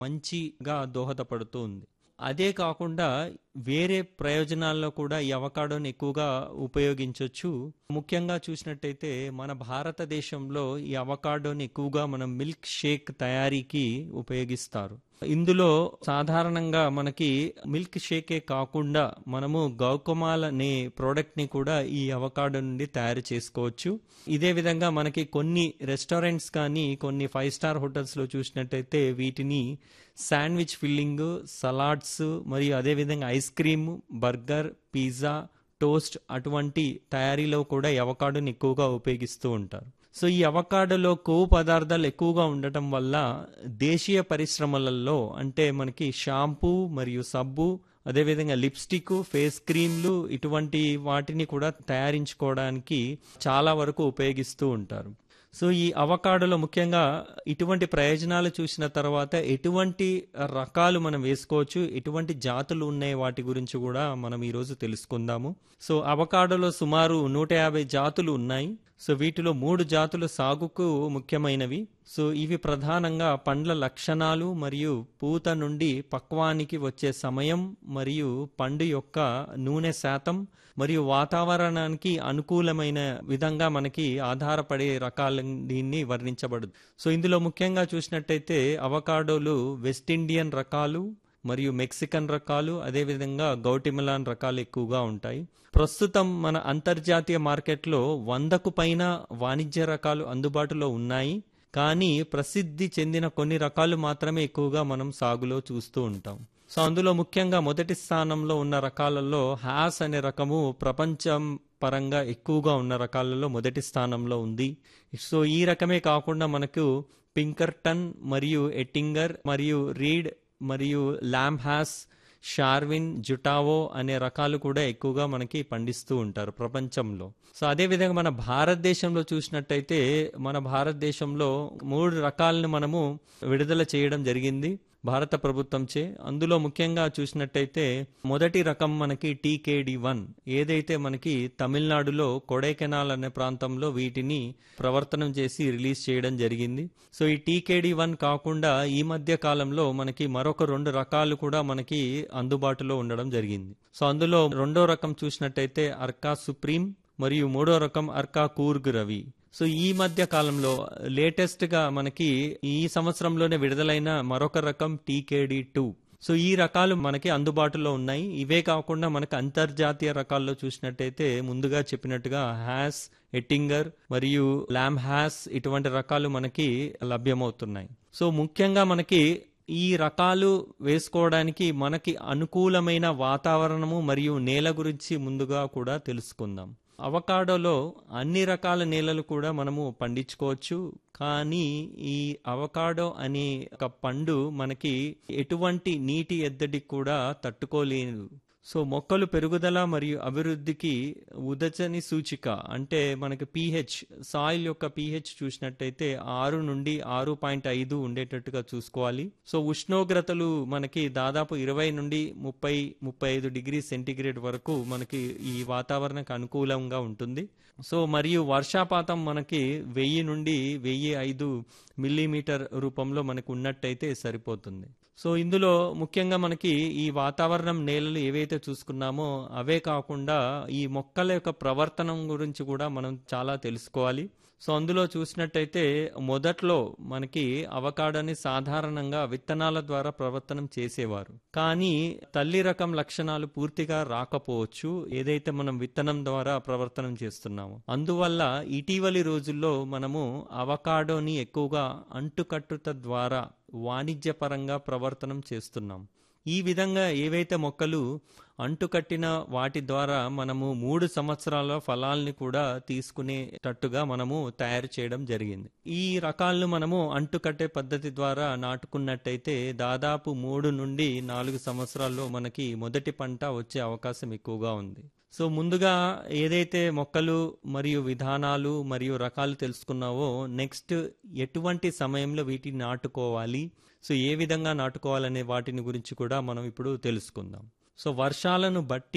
మంచిగా దోహదపడుతూ ఉంది అదే కాకుండా వేరే ప్రయోజనాల్లో కూడా ఈ అవకాడోని ఎక్కువగా ఉపయోగించవచ్చు ముఖ్యంగా చూసినట్టయితే మన భారతదేశంలో ఈ అవకాడోని ఎక్కువగా మనం మిల్క్ షేక్ తయారీకి ఉపయోగిస్తారు ఇందులో సాధారణంగా మనకి మిల్క్ షేకే కాకుండా మనము గౌకమాల్ అనే ప్రోడక్ట్ ని కూడా ఈ అవకాడో నుండి తయారు చేసుకోవచ్చు ఇదే విధంగా మనకి కొన్ని రెస్టారెంట్స్ కానీ కొన్ని ఫైవ్ స్టార్ హోటల్స్ లో చూసినట్టయితే వీటిని శాండ్విచ్ ఫిల్లింగ్ సలాడ్స్ మరియు అదే విధంగా ice cream burger pizza toast అటువంటి తయారీలో కూడా ఈ అవకాడోని ఎక్కువగా ఉపయోగిస్తూ ఉంటారు సో ఈ అవకాడోలో కొవ్వు పదార్థాలు ఎక్కువగా ఉండటం వల్ల దేశీయ పరిశ్రమలలో అంటే మనకి షాంపూ మరియు సబ్బు అదేవిధంగా లిప్స్టిక్ ఫేస్ క్రీమ్లు ఇటువంటి వాటిని కూడా తయారించుకోవడానికి చాలా వరకు ఉపయోగిస్తూ ఉంటారు సో ఈ అవకాడోలో ముఖ్యంగా ఇటువంటి ప్రయోజనాలు చూసిన తర్వాత ఎటువంటి రకాలు మనం వేసుకోవచ్చు ఎటువంటి జాతులు ఉన్నాయి వాటి గురించి కూడా మనం ఈరోజు తెలుసుకుందాము సో అవకాడోలో సుమారు నూట యాభై జాతులు ఉన్నాయి సో వీటిలో మూడు జాతులు సాగుకు ముఖ్యమైనవి సో ఇవి ప్రధానంగా పండ్ల లక్షణాలు మరియు పూత నుండి పక్వానికి వచ్చే సమయం మరియు పండు యొక్క నూనె శాతం మరియు వాతావరణానికి అనుకూలమైన విధంగా మనకి ఆధారపడే రకాల దీన్ని వర్ణించబడదు సో ఇందులో ముఖ్యంగా చూసినట్టయితే అవకాడోలు వెస్ట్ ఇండియన్ రకాలు మరియు మెక్సికన్ రకాలు అదేవిధంగా గౌటిమిలాన్ రకాలు ఎక్కువగా ఉంటాయి ప్రస్తుతం మన అంతర్జాతీయ మార్కెట్లో వందకు పైన వాణిజ్య రకాలు అందుబాటులో ఉన్నాయి కానీ ప్రసిద్ధి చెందిన కొన్ని రకాలు మాత్రమే ఎక్కువగా మనం సాగులో చూస్తూ ఉంటాం సో అందులో ముఖ్యంగా మొదటి స్థానంలో ఉన్న రకాలలో హ్యాస్ అనే రకము ప్రపంచం పరంగా ఎక్కువగా ఉన్న రకాలలో మొదటి స్థానంలో ఉంది సో ఈ రకమే కాకుండా మనకు పింకర్టన్ మరియు ఎట్టింగర్ మరియు రీడ్ మరియు ల్యాంప్ హ్యాస్ షార్విన్ జుటావో అనే రకాలు కూడా ఎక్కువగా మనకి పండిస్తూ ఉంటారు ప్రపంచంలో సో అదే విధంగా మన భారతదేశంలో చూసినట్టయితే మన భారతదేశంలో మూడు రకాలను మనము విడుదల చేయడం జరిగింది భారత ప్రభుత్వంచే అందులో ముఖ్యంగా చూసినట్టయితే మొదటి రకం మనకి టీకేడి వన్ ఏదైతే మనకి తమిళనాడులో కొడైకెనాల్ అనే ప్రాంతంలో వీటిని ప్రవర్తనం చేసి రిలీజ్ చేయడం జరిగింది సో ఈ టీకేడి వన్ కాకుండా ఈ మధ్య కాలంలో మనకి మరొక రెండు రకాలు కూడా మనకి అందుబాటులో ఉండడం జరిగింది సో అందులో రెండో రకం చూసినట్టయితే అర్కా సుప్రీం మరియు మూడో రకం అర్కా కూర్గ్ రవి సో ఈ మధ్య కాలంలో లేటెస్ట్ గా మనకి ఈ సంవత్సరంలోనే విడుదలైన మరొక రకం టీకేడి టూ సో ఈ రకాలు మనకి అందుబాటులో ఉన్నాయి ఇవే కాకుండా మనకి అంతర్జాతీయ రకాల్లో చూసినట్టయితే ముందుగా చెప్పినట్టుగా హ్యాస్ ఎట్టింగర్ మరియు ల్యామ్ హ్యాస్ ఇటువంటి రకాలు మనకి లభ్యమవుతున్నాయి సో ముఖ్యంగా మనకి ఈ రకాలు వేసుకోవడానికి మనకి అనుకూలమైన వాతావరణము మరియు నేల గురించి ముందుగా కూడా తెలుసుకుందాం అవకాడోలో అన్ని రకాల నేలలు కూడా మనము పండించుకోవచ్చు కానీ ఈ అవకాడో అనే ఒక పండు మనకి ఎటువంటి నీటి ఎద్దడికి కూడా తట్టుకోలేదు సో మొక్కలు పెరుగుదల మరియు అభివృద్ధికి ఉదచని సూచిక అంటే మనకి పీహెచ్ సాయిల్ యొక్క పీహెచ్ చూసినట్టయితే ఆరు నుండి ఆరు పాయింట్ ఐదు ఉండేటట్టుగా చూసుకోవాలి సో ఉష్ణోగ్రతలు మనకి దాదాపు ఇరవై నుండి ముప్పై ముప్పై ఐదు డిగ్రీ సెంటీగ్రేడ్ వరకు మనకి ఈ వాతావరణానికి అనుకూలంగా ఉంటుంది సో మరియు వర్షాపాతం మనకి వెయ్యి నుండి వెయ్యి ఐదు మిల్లీమీటర్ రూపంలో మనకు ఉన్నట్టయితే సరిపోతుంది సో ఇందులో ముఖ్యంగా మనకి ఈ వాతావరణం నేలలు ఏవైతే చూసుకున్నామో అవే కాకుండా ఈ మొక్కల యొక్క ప్రవర్తనం గురించి కూడా మనం చాలా తెలుసుకోవాలి సో అందులో చూసినట్టయితే మొదట్లో మనకి అవకాడోని సాధారణంగా విత్తనాల ద్వారా ప్రవర్తనం చేసేవారు కానీ తల్లి రకం లక్షణాలు పూర్తిగా రాకపోవచ్చు ఏదైతే మనం విత్తనం ద్వారా ప్రవర్తనం చేస్తున్నామో అందువల్ల ఇటీవలి రోజుల్లో మనము అవకాడోని ఎక్కువగా అంటుకట్టుట ద్వారా వాణిజ్యపరంగా ప్రవర్తనం చేస్తున్నాం ఈ విధంగా ఏవైతే మొక్కలు అంటుకట్టిన వాటి ద్వారా మనము మూడు సంవత్సరాల ఫలాల్ని కూడా తీసుకునేటట్టుగా మనము తయారు చేయడం జరిగింది ఈ రకాలను మనము అంటుకట్టే పద్ధతి ద్వారా నాటుకున్నట్టయితే దాదాపు మూడు నుండి నాలుగు సంవత్సరాల్లో మనకి మొదటి పంట వచ్చే అవకాశం ఎక్కువగా ఉంది సో ముందుగా ఏదైతే మొక్కలు మరియు విధానాలు మరియు రకాలు తెలుసుకున్నావో నెక్స్ట్ ఎటువంటి సమయంలో వీటిని నాటుకోవాలి సో ఏ విధంగా నాటుకోవాలనే వాటిని గురించి కూడా మనం ఇప్పుడు తెలుసుకుందాం సో వర్షాలను బట్టి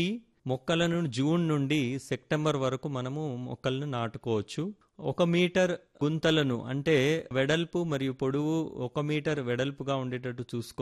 మొక్కలను జూన్ నుండి సెప్టెంబర్ వరకు మనము మొక్కలను నాటుకోవచ్చు ఒక మీటర్ గుంతలను అంటే వెడల్పు మరియు పొడవు ఒక మీటర్ వెడల్పుగా ఉండేటట్టు చూసుకొని